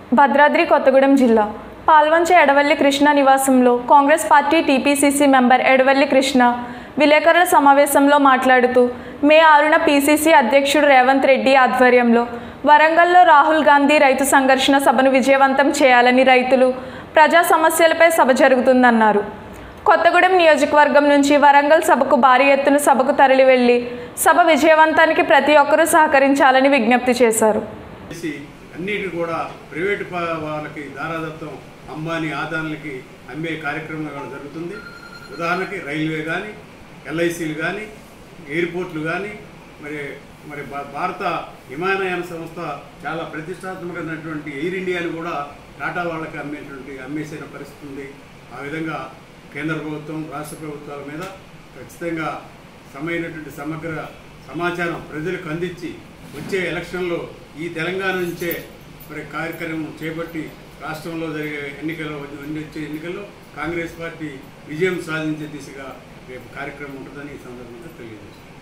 భద్రాద్రి కొత్తగూడెం జిల్లా పాల్వంచ ఎడవల్లి కృష్ణ నివాసంలో Congress party TPCC member Edavalli Krishna విలేకరుల సమావేశంలో మాట్లాడుతూ మే ఆరున పీసీసీ అధ్యక్షుడు రేవంత్ రెడ్డి ఆధ్వర్యంలో వరంగల్లో రాహుల్ గాంధీ రైతు సంఘర్షణ సభను విజయవంతం చేయాలని రైతులు ప్రజా సమస్యలపై సభ జరుగుతుందన్నారు కొత్తగూడెం నియోజకవర్గం నుంచి వరంగల్ సభకు భారీ ఎత్తున సభకు తరలి వెళ్లి సభ విజయవంతానికి ప్రతి ఒక్కరూ సహకరించాలని విజ్ఞప్తి చేశారు చేసి అన్నిటి కూడా ప్రైవేటు ప- వాళ్ళకి దారాదత్తం అంబానీ ఆదానులకి అమ్మే కార్యక్రమం ఇవాళ జరుగుతుంది ఉదాహరణకి రైల్వే కానీ ఎల్ఐసీలు కానీ ఎయిర్పోర్ట్లు కానీ మరి మరి భా- భారత విమానయాన సంస్థ చాలా ప్రతిష్టాత్మకమైనటువంటి ఎయిర్ ఇండియాని కూడా టాటా వాళ్ళకి అమ్మేటువంటి అమ్మేసిన పరిస్థితి ఉంది ఆ విధంగా కేంద్ర ప్రభుత్వం రాష్ట్ర ప్రభుత్వాల మీద ఖచ్చితంగా సమైనటువంటి సమగ్ర సమాచారం ప్రజలకు అందించి వచ్చే ఎలక్షన్లో ఈ తెలంగాణ నుంచే మరి కార్యక్రమం చేపట్టి రాష్ట్రంలో జరిగే ఎన్నికల్లో వచ్చే ఎన్నికల్లో కాంగ్రెస్ పార్టీ విజయం సాధించే దిశగా రేపు కార్యక్రమం ఉంటుందని ఈ సందర్భంగా తెలియజేస్తుంది